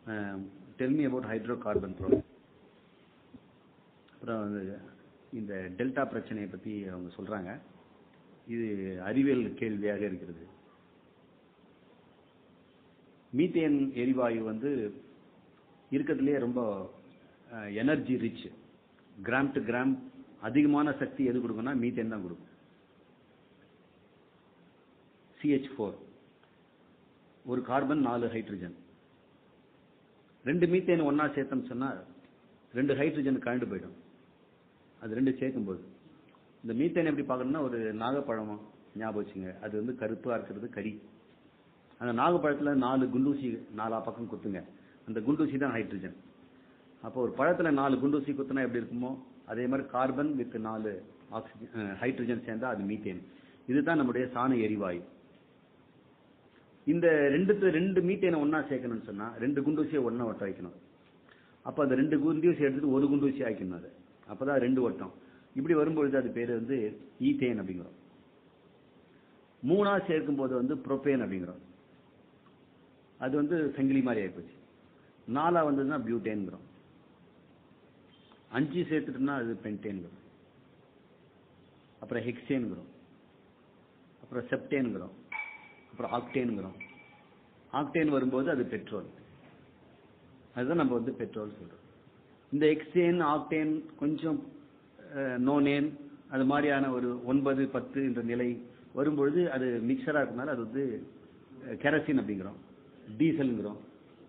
del me about hydrocarbon product அப்புறம் வந்து இந்த டெல்டா பிரச்சனையை பற்றி அவங்க சொல்கிறாங்க இது அறிவியல் கேள்வியாக இருக்கிறது மீத்தேன் எரிவாயு வந்து இருக்கிறதுலே ரொம்ப energy rich gram to gram அதிகமான சக்தி எது கொடுக்கும்னா மீத்தேன் தான் கொடுக்கும் சிஹெச் ஃபோர் ஒரு கார்பன் நாலு ஹைட்ரஜன் ரெண்டு மீத்தேன் ஒன்னா சேர்த்தோம் சொன்னா ரெண்டு ஹைட்ரஜன் கழண்டு போயிடும் அது ரெண்டு சேர்க்கும்போது இந்த மீத்தேன் எப்படி பார்க்கணும்னா ஒரு நாகப்பழம் ஞாபகம் வச்சுங்க அது வந்து கருப்பா இருக்கிறது கறி அந்த நாகப்பழத்துல நாலு குண்டூசி நாலா பக்கம் குத்துங்க அந்த குண்டூசி தான் ஹைட்ரஜன் அப்போ ஒரு பழத்துல நாலு குண்டூசி குத்துனா எப்படி இருக்குமோ அதே மாதிரி கார்பன் வித் நாலு ஆக்சிஜன் ஹைட்ரஜன் சேர்ந்தா அது மீத்தேன் இதுதான் நம்முடைய சாண எரிவாயு இந்த ரெண்டு ரெண்டு மீத்தேனை ஒன்னா சேர்க்கணும்னு சொன்னா ரெண்டு குண்டூசியை ஒன்னா ஒட்ட வைக்கணும் அப்ப அந்த ரெண்டு குண்டூசி எடுத்துட்டு ஒரு குண்டூசி ஆக்கணும் அது அப்பதான் ரெண்டு ஒட்டம் இப்படி வரும்பொழுது அது பேரு வந்து ஈத்தேன் அப்படிங்கிறோம் மூணா சேர்க்கும் போது வந்து புரோப்பேன் அப்படிங்கிறோம் அது வந்து சங்கிலி மாதிரி ஆயிப்போச்சு நாலா வந்ததுன்னா பியூட்டேன்கிறோம் அஞ்சு சேர்த்துட்டோம்னா அது பென்டேன்கிறோம் அப்புறம் ஹெக்ஸேன்கிறோம் அப்புறம் செப்டேன்கிறோம் அப்புறம் ஆக்டேன்கிறோம் ஆக்டேன் வரும்போது அது பெட்ரோல் அதுதான் நம்ம வந்து பெட்ரோல் சொல்றோம் இந்த எக்ஸேன் ஆக்டேன் கொஞ்சம் நோனேன் அது மாதிரியான ஒரு ஒன்பது பத்து என்ற நிலை வரும்பொழுது அது மிக்சரா இருக்கனால அது வந்து கெரசின் அப்படிங்கிறோம் டீசல்ங்கிறோம்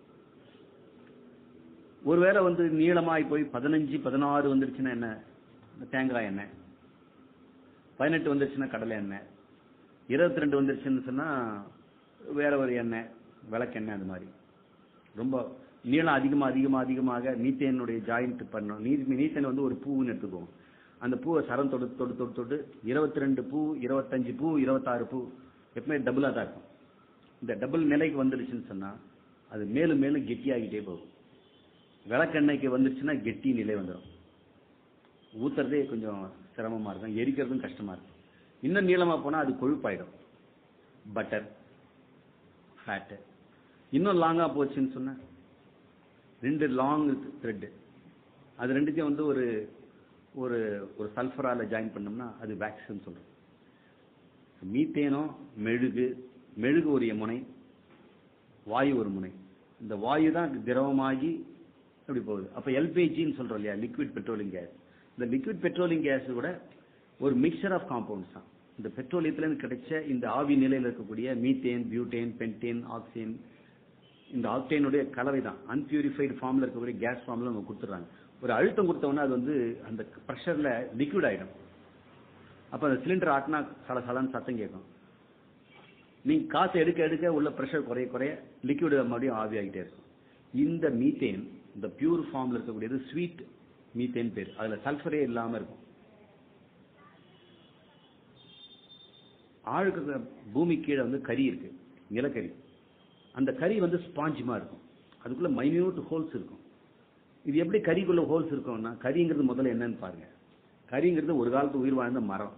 ஒருவேளை வந்து நீளமாய் போய் பதினஞ்சு பதினாறு வந்துருச்சுன்னா என்ன தேங்காய் எண்ணெய் பதினெட்டு வந்துருச்சுன்னா கடலை எண்ணெய் இருபத்தி ரெண்டு வந்துருச்சுன்னு சொன்னா வேற ஒரு எண்ணெய் விளக்கெண்ணெய் அது மாதிரி ரொம்ப நீளம் அதிகமா அதிகமா அதிகமாக மீத்தேனுடைய ஜாயிண்ட் பண்ணணும் நீ மீத்தேன் வந்து ஒரு பூவுன்னு எடுத்துக்குவோம் அந்த பூவை சரம் தொடு தொடு தொடு தொடு இருபத்தி ரெண்டு பூ இருபத்தஞ்சு பூ இருபத்தாறு பூ எப்பவுமே டபுளா தான் இருக்கும் இந்த டபுள் நிலைக்கு வந்துருச்சுன்னு சொன்னா அது மேலும் மேலும் கெட்டியாகிட்டே போகும் விளக்கெண்ணெய்க்கு வந்துருச்சுன்னா கெட்டி நிலை வந்துடும் ஊத்துறதே கொஞ்சம் சிரமமா இருக்கும் எரிக்கிறதும் கஷ்டமா இருக்கும் இன்னும் நீளமா போனா அது கொழுப்பாயிடும் பட்டர் ஃபேட்டு இன்னும் லாங்கா போச்சுன்னு சொன்னா ரெண்டு லாங் த்ரெட் அது ரெண்டுத்தையும் வந்து ஒரு ஒரு ஒரு சல்ஃபரால ஜாயின் பண்ணோம்னா அது வேக்ஸ்ன்னு சொல்றோம் மீத்தேனும் மெழுகு மெழுகு ஒரு முனை வாயு ஒரு முனை இந்த வாயு தான் திரவமாகி அப்படி போகுது அப்ப எல்பிஜின்னு சொல்றோம் இல்லையா லிக்விட் பெட்ரோலியம் கேஸ் இந்த லிக்விட் பெட்ரோலியம் கேஸ் கூட ஒரு மிக்சர் ஆஃப் காம்பவுண்ட்ஸ் தான் இந்த பெட்ரோலியத்துல இருந்து கிடைச்ச இந்த ஆவி நிலையில் இருக்கக்கூடிய மீத்தேன் பியூட்டேன் பென்டேன் ஆக்சிஜன் இந்த ஆக்டேனுடைய கலவை தான் அன்பியூரிஃபைடு ஃபார்ம்ல இருக்கக்கூடிய கேஸ் ஃபார்ம்ல நம்ம கொடுத்துறாங்க ஒரு அழுத்தம் கொடுத்தோம்னா அது வந்து அந்த ப்ரெஷர்ல லிக்விட் ஆயிடும் அப்ப அந்த சிலிண்டர் ஆட்டினா சலசலன்னு சத்தம் கேட்கும் நீங்க காசு எடுக்க எடுக்க உள்ள ப்ரெஷர் குறைய குறைய லிக்விட் மறுபடியும் ஆவி ஆகிட்டே இருக்கும் இந்த மீத்தேன் இந்த பியூர் ஃபார்ம்ல இருக்கக்கூடியது ஸ்வீட் மீத்தேன் பேர் அதுல சல்ஃபரே இல்லாம இருக்கும் ஆழுக்கு பூமி கீழே வந்து கறி இருக்கு நிலக்கரி அந்த கறி வந்து ஸ்பாஞ்சுமா இருக்கும் அதுக்குள்ள மைன்யூட் ஹோல்ஸ் இருக்கும் இது எப்படி கறிக்குள்ள ஹோல்ஸ் இருக்கும்னா கறிங்கிறது முதல்ல என்னன்னு பாருங்க கறிங்கிறது ஒரு காலத்து உயிர் வாழ்ந்த மரம்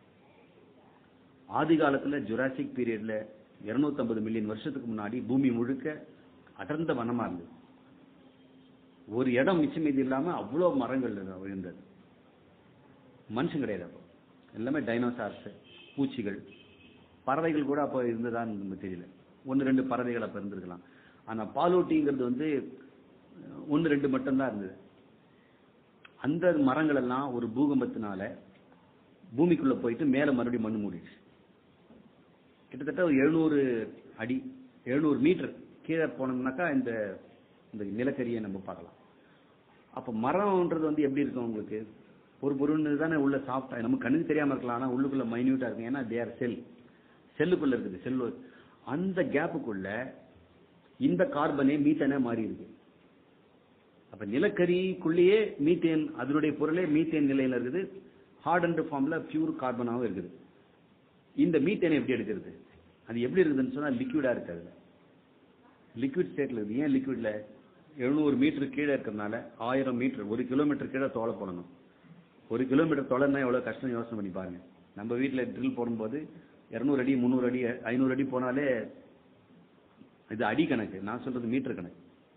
ஆதி காலத்துல ஜுராசிக் பீரியட்ல 250 மில்லியன் வருஷத்துக்கு முன்னாடி பூமி முழுக்க அடர்ந்த வனமா இருந்தது ஒரு இடம் மிச்சம் மீதி இல்லாம அவ்வளவு மரங்கள் இருந்தது மனுஷன் கிடையாது அப்போ எல்லாமே டைனோசார்ஸ் பூச்சிகள் பறவைகள் கூட அப்போ இருந்ததான்னு நமக்கு தெரியல ஒன்று ரெண்டு பறவைகள் அப்போ இருந்திருக்கலாம் ஆனா பாலூட்டிங்கிறது வந்து ஒன்று ரெண்டு மட்டும்தான் இருந்தது அந்த மரங்கள் எல்லாம் ஒரு பூகம்பத்தினால பூமிக்குள்ள போயிட்டு மேல மறுபடியும் மண்ணு மூடிடுச்சு கிட்டத்தட்ட ஒரு எழுநூறு அடி எழுநூறு மீட்டர் கீழே போனோம்னாக்கா இந்த இந்த நிலக்கரியை நம்ம பார்க்கலாம் அப்ப மரம்ன்றது வந்து எப்படி இருக்கும் உங்களுக்கு ஒரு பொருள் தானே உள்ள சாப்பிட்டா நமக்கு கண்ணுக்கு தெரியாம இருக்கலாம் ஆனா உள்ளுக்குள்ள மைன்யூட்டா இருக்கும் ஏன்னா தேர் செல் செல்லுக்குள்ள இருக்குது செல் அந்த கேப்புக்குள்ள இந்த கார்பனே மீத்தனே மாறி இருக்கு அப்ப நிலக்கரிக்குள்ளேயே மீத்தேன் அதனுடைய பொருளே மீத்தேன் நிலையில இருக்குது ஹார்ட் அண்ட் ஃபார்ம்ல பியூர் கார்பனாவும் இருக்குது இந்த மீத்தேனை எப்படி எடுக்கிறது அது எப்படி இருக்குதுன்னு சொன்னா லிக்விடா இருக்காது லிக்விட் ஸ்டேட்ல இருக்குது ஏன் லிக்விட்ல எழுநூறு மீட்டர் கீழே இருக்கிறதுனால ஆயிரம் மீட்டர் ஒரு கிலோமீட்டர் கீழே தோலை போடணும் ஒரு கிலோமீட்டர் தொலைனா எவ்வளவு கஷ்டம் யோசனை பண்ணி பாருங்க நம்ம வீட்டுல ட்ரில் போடும்போது இருநூறு அடி முந்நூறு அடி ஐநூறு அடி போனாலே இது அடி கணக்கு நான் சொல்றது மீட்டர் கணக்கு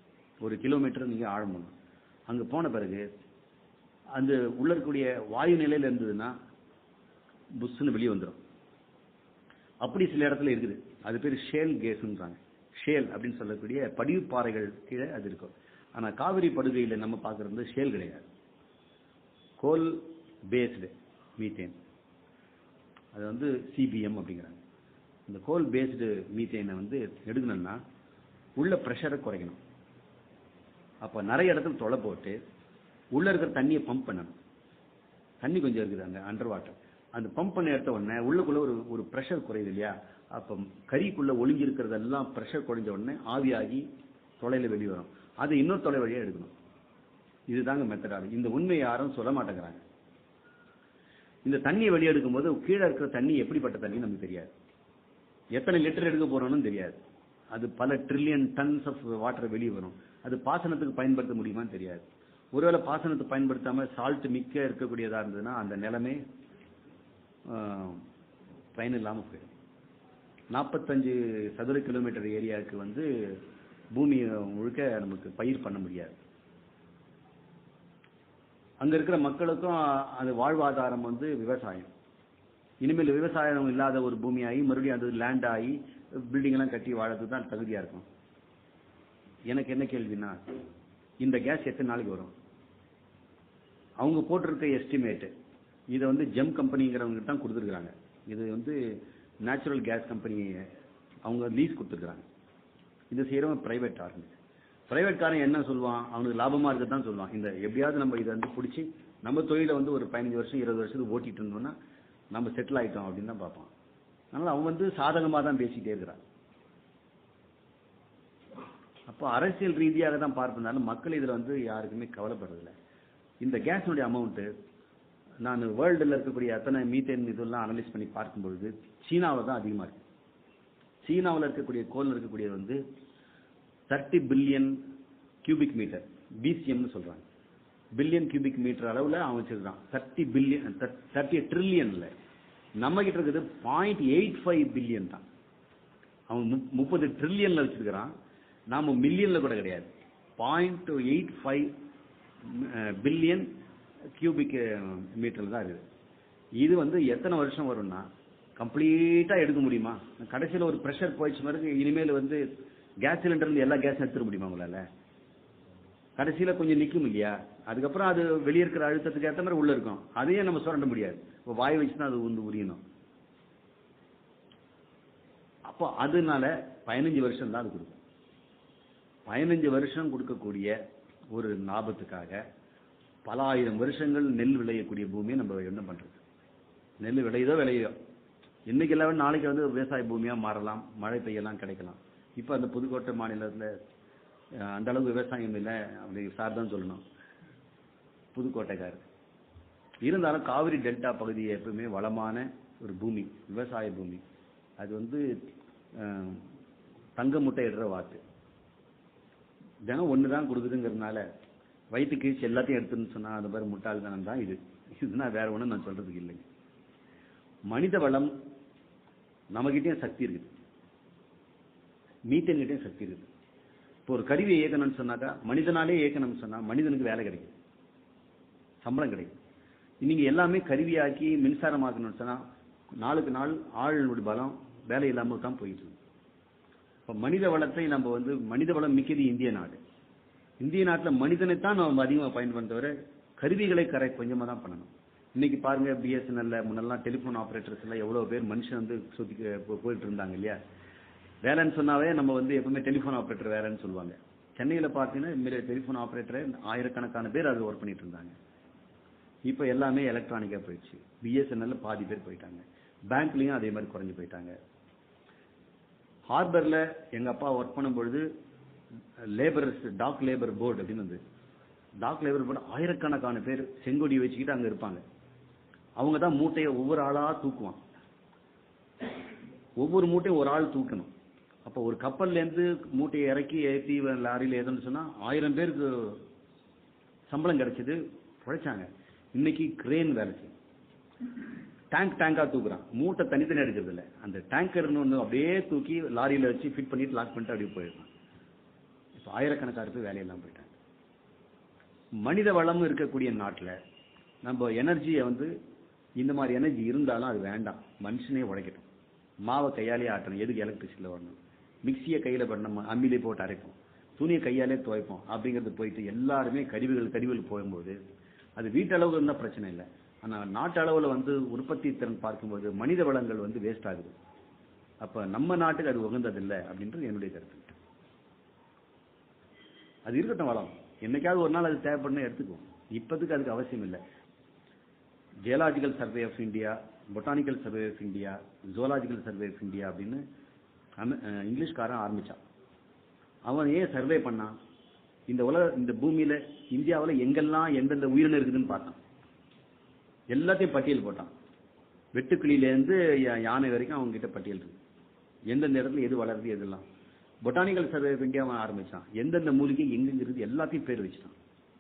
ஒரு கிலோமீட்டர் நீங்க ஆழம் பண்ணணும் அங்க போன பிறகு அந்த உள்ள இருக்கக்கூடிய வாயு நிலையில இருந்ததுன்னா புஷ்னு வெளியே வந்துடும் அப்படி சில இடத்துல இருக்குது அது பேர் ஷேல் கேஸ்ன்றாங்க ஷேல் அப்படின்னு சொல்லக்கூடிய படிவு பாறைகள் கீழே அது இருக்கும் ஆனா காவிரி படுகையில நம்ம பார்க்கறது ஷேல் கிடையாது கோல் பேஸ்டு மீத்தேன் அது வந்து சிபிஎம் அப்படிங்கிறாங்க இந்த கோல் பேஸ்டு மீத்தேனை வந்து எடுக்கணும்னா உள்ள ப்ரெஷரை குறைக்கணும் அப்ப நிறைய இடத்துல தொலை போட்டு உள்ள இருக்கிற தண்ணியை பம்ப் பண்ணணும் தண்ணி கொஞ்சம் இருக்குது அங்க அண்டர் வாட்டர் அந்த பம்ப் பண்ண எடுத்த உடனே உள்ளுக்குள்ள ஒரு ஒரு ப்ரெஷர் குறையுது இல்லையா அப்ப கறிக்குள்ள ஒளிஞ்சு இருக்கிறதெல்லாம் ப்ரெஷர் குறைஞ்ச உடனே ஆவியாகி தொலைல வெளியே வரும் அதை இன்னொரு தொலை வழியா எடுக்கணும் இதுதாங்க மெத்தடாலஜி இந்த உண்மையை யாரும் சொல்ல மாட்டேங்கிறாங்க இந்த தண்ணியை வெளியே எடுக்கும்போது கீழே இருக்கிற தண்ணி எப்படிப்பட்ட தண்ணி நமக்கு தெரியாது எத்தனை லிட்டர் எடுக்க போறோம்னு தெரியாது அது பல ட்ரில்லியன் டன்ஸ் ஆஃப் வாட்டர் வெளியே வரும் அது பாசனத்துக்கு பயன்படுத்த முடியுமான்னு தெரியாது ஒருவேளை பாசனத்துக்கு பயன்படுத்தாம சால்ட் மிக்க இருக்கக்கூடியதா இருந்ததுன்னா அந்த நிலைமை பயன் இல்லாம போயிடும் நாற்பத்தஞ்சு சதுர கிலோமீட்டர் ஏரியாவுக்கு வந்து பூமி முழுக்க நமக்கு பயிர் பண்ண முடியாது அங்க இருக்கிற மக்களுக்கும் அது வாழ்வாதாரம் வந்து விவசாயம் இனிமேல் விவசாயம் இல்லாத ஒரு பூமி ஆகி மறுபடியும் அது லேண்ட் ஆகி பில்டிங் எல்லாம் கட்டி வாழறதுக்கு தான் தகுதியா இருக்கும் எனக்கு என்ன கேள்வினா இந்த கேஸ் எத்தனை நாளைக்கு வரும் அவங்க போட்டிருக்க எஸ்டிமேட் இதை வந்து ஜெம் கம்பெனிங்கிறவங்க தான் கொடுத்துருக்காங்க இது வந்து நேச்சுரல் கேஸ் கம்பெனி அவங்க லீஸ் கொடுத்துருக்காங்க இது செய்யறவன் பிரைவேட் ஆர்கனைஸ் பிரைவேட் காரன் என்ன சொல்லுவான் அவனுக்கு லாபமா இருக்க தான் சொல்லுவான் இந்த எப்படியாவது நம்ம இதை வந்து பிடிச்சி நம்ம தொழில வந்து ஒரு பதினஞ்சு வருஷம் இருபது வருஷத்துக்கு ஓட்டிட்டு இருந்தோம்னா நம்ம செட்டில் ஆயிட்டோம் அப்படின்னு தான் பார்ப்பான் அதனால அவன் வந்து சாதகமா தான் பேசிட்டே இருக்கிறான் அப்போ அரசியல் ரீதியாக தான் பார்ப்பதாலும் மக்கள் இதுல வந்து யாருக்குமே கவலைப்படுறதில்ல இந்த கேஸினுடைய அமௌண்ட் நான் வேர்ல்டுல இருக்கக்கூடிய அத்தனை மீத்தேன் இதெல்லாம் அனலைஸ் பண்ணி பார்க்கும் பொழுது சீனாவில் தான் அதிகமா இருக்கு சீனாவில் இருக்கக்கூடிய கோல் இருக்கக்கூடிய வந்து தேர்ட்டி பில்லியன் கியூபிக் மீட்டர் பிசிஎம்னு சொல்றாங்க பில்லியன் கியூபிக் மீட்டர் அளவுல அவன் வச்சிருக்கான் தேர்ட்டி பில்லியன் தேர்ட்டி ட்ரில்லியன்ல நம்ம கிட்ட இருக்குது பாயிண்ட் எயிட் ஃபைவ் பில்லியன் தான் அவன் முப்பது ட்ரில்லியன்ல வச்சிருக்கிறான் நாம மில்லியன்ல கூட கிடையாது point eight five billion cubic metre தான் இருக்குது இது வந்து எத்தனை வருஷம் வரும்னா கம்ப்ளீட்டா எடுக்க முடியுமா கடைசியில் ஒரு ப்ரெஷர் போயிடுச்சு பிறகு இனிமேல் வந்து கேஸ் சிலிண்டர்ல எல்லா கேஸும் எடுத்துட முடியுமா உங்களால கடைசியில கொஞ்சம் நிக்கும் இல்லையா அதுக்கப்புறம் அது வெளியே இருக்கிற அழுத்தத்துக்கு ஏற்ற மாதிரி உள்ள இருக்கும் அதையே நம்ம சுரண்ட முடியாது இப்போ வாய் வச்சுதான் அது வந்து உரியணும் அப்போ அதனால பதினஞ்சு வருஷம் தான் அது கொடுக்கும் பதினஞ்சு வருஷம் கொடுக்கக்கூடிய ஒரு லாபத்துக்காக பல ஆயிரம் வருஷங்கள் நெல் விளையக்கூடிய பூமியை நம்ம என்ன பண்றது நெல் விளையுதோ விளையுதோ இன்னைக்கு இல்லாம நாளைக்கு வந்து விவசாய பூமியா மாறலாம் மழை பெய்யலாம் கிடைக்கலாம் இப்ப அந்த புதுக்கோட்டை மாநிலத்துல அஹ், அந்த அளவுக்கு விவசாயம் இல்லை அப்படி சார் தான் சொல்லணும் புதுக்கோட்டைக்காரர் இருந்தாலும் காவிரி டெல்டா பகுதி எப்பவுமே வளமான ஒரு பூமி விவசாய பூமி அது வந்து அஹ், தங்க முட்டை இடுற வாத்து தினம் ஒன்று தான் கொடுக்குதுங்கிறதுனால வயிற்று கீழ்ச்சி எல்லாத்தையும் எடுத்துன்னு சொன்னா அந்த மாதிரி முட்டாள்தனம் தான் இது இதுனா வேற ஒன்றும் நான் சொல்றதுக்கு இல்லைங்க மனித வளம் நம்மகிட்டயும் சக்தி இருக்குது மீத்தன்கிட்டயும் சக்தி இருக்குது இப்போ ஒரு கருவியை இயக்கணும்னு சொன்னாக்கா மனிதனாலே இயக்கணும்னு சொன்னா மனிதனுக்கு வேலை கிடைக்கும் சம்பளம் கிடைக்கும் நீங்க எல்லாமே கருவியாக்கி மின்சாரமாக்கணும்னு சொன்னா நாளுக்கு நாள் ஆளுநருடைய பலம் வேலை இல்லாம தான் போயிட்டு இருக்கு இப்ப மனித வளத்தை நம்ம வந்து மனித வளம் மிக்கது இந்திய நாடு இந்திய நாட்டுல மனிதனை தான் நம்ம அதிகமா பயன்படுத்த தவிர கருவிகளை கரை கொஞ்சமா தான் பண்ணணும் இன்னைக்கு பாருங்க பிஎஸ்என்எல்ல முன்னெல்லாம் டெலிபோன் ஆபரேட்டர்ஸ் எல்லாம் எவ்வளவு பேர் மனுஷன் வந்து சுத்தி போ- போயிட்டு இருந்தாங்க இல்லையா வேலைன்னு சொன்னாவே நம்ம வந்து எப்பவுமே டெலிபோன் ஆபரேட்டர் வேலைன்னு சொல்லுவாங்க சென்னையில பார்த்தீங்கன்னா டெலிபோன் ஆபரேட்டர் ஆயிரக்கணக்கான பேர் அது ஒர்க் பண்ணிட்டு இருந்தாங்க இப்போ எல்லாமே எலக்ட்ரானிக்கா போயிடுச்சு பிஎஸ்என்எல்ல பாதி பேர் போயிட்டாங்க பேங்க்லயும் அதே மாதிரி குறைஞ்சு போயிட்டாங்க ஹார்பர்ல எங்க அப்பா ஒர்க் பண்ணும் பொழுது லேபர் டாக் லேபர் போர்டு அப்படின்னு வந்து டாக் லேபர் போர்டு ஆயிரக்கணக்கான பேர் செங்கொடி வச்சுக்கிட்டு அங்க இருப்பாங்க அவங்க தான் மூட்டையை ஒவ்வொரு ஆளா தூக்குவான் ஒவ்வொரு மூட்டையும் ஒரு ஆள் தூக்கணும் அப்போ ஒரு கப்பல்ல இருந்து மூட்டையை இறக்கி ஏற்றி லாரியில ஏதோன்னு சொன்னா ஆயிரம் பேருக்கு சம்பளம் கிடைச்சது உழைச்சாங்க இன்னைக்கு கிரேன் வேலை செய்யும் டேங்க் டேங்கா தூக்குறான் மூட்டை தனித்தனி எடுக்கிறது இல்ல அந்த டேங்கர்னு ஒன்று அப்படியே தூக்கி லாரியில வச்சு ஃபிட் பண்ணிட்டு லாக் பண்ணிட்டு அப்படியே போயிடுறான் இப்போ ஆயிரக்கணக்கான பேர் வேலையெல்லாம் போயிட்டாங்க மனித வளம் இருக்கக்கூடிய நாட்டில் நம்ம எனர்ஜியை வந்து இந்த மாதிரி எனர்ஜி இருந்தாலும் அது வேண்டாம் மனுஷனே உழைக்கட்டும் மாவை கையாலே ஆட்டணும் எதுக்கு எலக்ட்ரிசிட்டியில் வரணும் மிக்சியை கையில் பண்ண அம்மிலே போட்டு அரைப்போம் துணியை கையாலே துவைப்போம் அப்படிங்கிறது போயிட்டு எல்லாருமே கருவிகள் கருவிகள் போகும்போது அது வீட்டளவு இருந்தால் பிரச்சனை இல்லை ஆனால் நாட்டு அளவில் வந்து உற்பத்தி திறன் பார்க்கும்போது மனித வளங்கள் வந்து வேஸ்ட் ஆகுது அப்போ நம்ம நாட்டுக்கு அது உகந்ததில்லை அப்படின்றது என்னுடைய கருத்து அது இருக்கட்டும் வளம் என்னைக்காவது ஒரு நாள் அது தேவைப்படணும் எடுத்துக்குவோம் இப்போதுக்கு அதுக்கு அவசியம் இல்லை geological survey of India botanical survey of India zoological survey of India அப்படின்னு அமெ- அஹ் இங்கிலீஷ்காரன் ஆரம்பிச்சான் அவன் ஏன் சர்வே பண்ணான் இந்த உலக இந்த பூமியில இந்தியாவில் எங்கெல்லாம் எந்தெந்த உயிரினம் இருக்குதுன்னு பார்த்தான் எல்லாத்தையும் பட்டியல் போட்டான் வெட்டுக்கிளியிலேருந்து யா- யானை வரைக்கும் அவங்க கிட்ட பட்டியல் இருக்கு எந்தெந்த இடத்துல எது வளருது எதெல்லாம் பொட்டானிக்கல் சர்வே ஆஃப் இந்தியா அவன் ஆரம்பிச்சான் எந்தெந்த மூலிகை எங்கெங்க இருக்குது எல்லாத்தையும் பேர் வச்சுட்டான்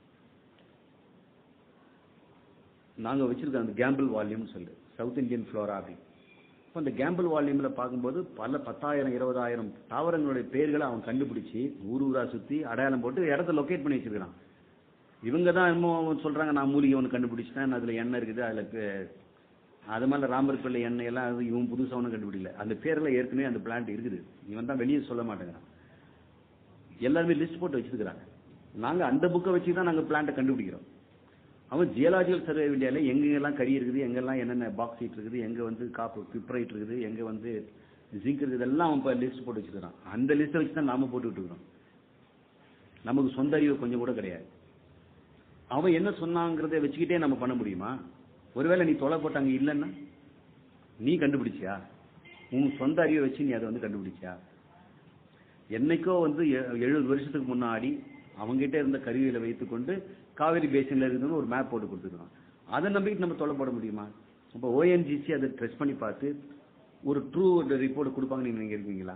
நாங்க வச்சிருக்க அந்த கேம்பிள் வால்யூம்னு சொல்லு சவுத் இந்தியன் ஃப்ளோரா அப்படி இப்போ அந்த கேம்பிள் வால்யூம்ல பார்க்கும்போது பல பத்தாயிரம் இருபதாயிரம் தாவரங்களுடைய பேர்களை அவன் கண்டுபிடிச்சு ஊர் ஊரா சுத்தி அடையாளம் போட்டு இடத்த லொகேட் பண்ணி வச்சிருக்கான் இவங்க தான் என்னமோ அவங்க சொல்றாங்க நான் மூலிகை ஒன்று கண்டுபிடிச்சிட்டேன் அதுல எண்ணெய் இருக்குது அதுல பே- அது மாதிரி ராமர் பிள்ளை எண்ணெய் எல்லாம் அது இவன் புதுசா ஒன்றும் கண்டுபிடிக்கல அந்த பேர்ல ஏற்கனவே அந்த பிளான்ட் இருக்குது இவன் தான் வெளியே சொல்ல மாட்டேங்கிறான் எல்லாருமே லிஸ்ட் போட்டு வச்சிருக்கிறாங்க நாங்க அந்த புக்கை வச்சு தான் நாங்க பிளான்ட்டை கண்டுபிடிக்கிறோம் அவன் ஜியலாஜிக்கல் சர்வே இந்தியாவில் எங்கெங்கெல்லாம் கறி இருக்குது எங்கெல்லாம் என்னென்ன பாக்ஸைட் இருக்குது எங்க வந்து காப்பு பிப்ரைட் இருக்குது எங்க வந்து ஜிங்க் இருக்குது எல்லாம் அவன் இப்போ லிஸ்ட் போட்டு வச்சிருக்கான் அந்த லிஸ்ட்டை வச்சு தான் நாம போட்டுக்கிட்டு இருக்கிறோம் நமக்கு சொந்த அறிவு கொஞ்சம் கூட கிடையாது அவன் என்ன சொன்னாங்கிறத வச்சுக்கிட்டே நம்ம பண்ண முடியுமா ஒருவேளை நீ தொலை போட்டாங்க இல்லைன்னா நீ கண்டுபிடிச்சியா உன் சொந்த அறிவை வச்சு நீ அதை வந்து கண்டுபிடிச்சியா என்னைக்கோ வந்து எ- எழுபது வருஷத்துக்கு முன்னாடி அவங்ககிட்ட இருந்த கருவிகளை வைத்துக்கொண்டு காவேரி பேசின்ல இருக்குதுன்னு ஒரு மேப் போட்டு கொடுத்துருக்கான் அதை நம்பிக்கிட்டு நம்ம தொலை போட முடியுமா அப்போ ஓஎன்ஜிசி அதை ட்ரெஸ் பண்ணி பார்த்து ஒரு ட்ரூ ரிப்போர்ட் கொடுப்பாங்க நீங்க நினைக்கிறீங்களா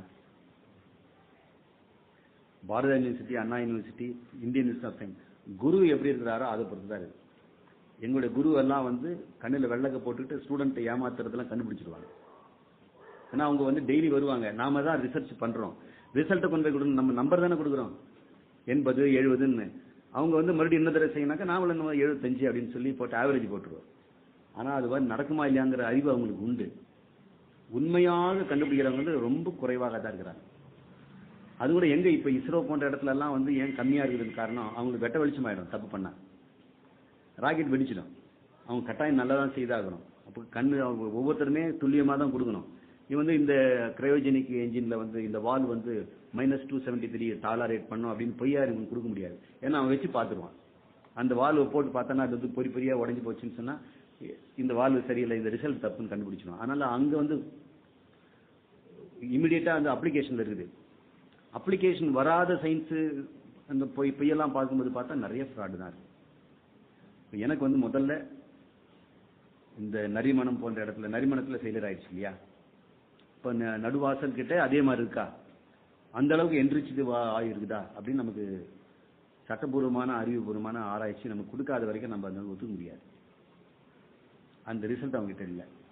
Bharath university Anna university Indian university of science குரு எப்படி இருக்கிறாரோ அதை பொறுத்து தான் இருக்கு எங்களுடைய குரு எல்லாம் வந்து கண்ணில் வெள்ளக்க போட்டுட்டு ஸ்டூடெண்ட்டை ஏமாத்துறதெல்லாம் கண்டுபிடிச்சிருவாங்க ஏன்னா அவங்க வந்து டெய்லி வருவாங்க நாம தான் ரிசர்ச் பண்றோம் ரிசல்ட்டை கொண்டு போய் கொடுக்கணும் நம்ம நம்பர் தானே கொடுக்குறோம் எண்பது எழுபதுன்னு அவங்க வந்து மறுபடியும் என்ன தடவை செய்யினாக்கா நாமளும் என்ன எழுபத்தஞ்சு அப்படின்னு சொல்லி போட்டு ஆவரேஜ் போட்டுருவோம் ஆனா அது வந்து நடக்குமா இல்லையாங்கிற அறிவு அவங்களுக்கு உண்டு உண்மையாக கண்டுபிடிக்கிறவங்க வந்து ரொம்ப குறைவாக தான் இருக்கிறாங்க அது கூட எங்க இப்ப இஸ்ரோ போன்ற இடத்துல எல்லாம் வந்து ஏன் கம்மியா இருக்குதுன்னு காரணம் அவங்களுக்கு வெட்ட வெளிச்சமாயிடும் தப்பு பண்ணா ராக்கெட் வெடிச்சிடும் அவங்க கட்டாயம் நல்லா தான் செய்தாகணும் அப்போ கண்ணு அவங்க ஒவ்வொருத்தருமே துல்லியமா தான் கொடுக்கணும் இது வந்து இந்த கிரையோஜெனிக் என்ஜின்ல வந்து இந்த வால் வந்து minus two seventy three tolerate பண்ணும் அப்படின்னு பொய்யா இவங்களுக்கு கொடுக்க முடியாது ஏன்னா அவன் வச்சு பார்த்துருவான் அந்த வால்வை போட்டு பார்த்தோன்னா அது வந்து பொறி பொறியா உடஞ்சி போச்சுன்னு சொன்னா இந்த வால்வு சரியில்லை இந்த ரிசல்ட் தப்புன்னு கண்டுபிடிச்சிடும் அதனால அங்க வந்து இமிடியேட்டா அந்த அப்ளிகேஷன்ல இருக்குது அப்ளிகேஷன் வராத சயின்ஸ் அந்த பொய் பொய்யெல்லாம் பார்க்கும்போது பார்த்தா நிறைய ஃப்ராடு தான் இருக்கு இப்ப எனக்கு வந்து முதல்ல இந்த நரிமணம் போன்ற இடத்துல நரிமணத்துல ஃபெயிலியர் ஆயிடுச்சு இல்லையா இப்ப ந- நடுவாசல் கிட்ட அதே மாதிரி இருக்கா அந்த அளவுக்கு என்ரிச்சு ஆகிருக்குதா அப்படின்னு நமக்கு சட்டபூர்வமான அறிவுபூர்வமான ஆராய்ச்சி நமக்கு கொடுக்காத வரைக்கும் நம்ம அதை ஒத்துக்க முடியாது அந்த ரிசல்ட் அவங்க கிட்ட இல்லை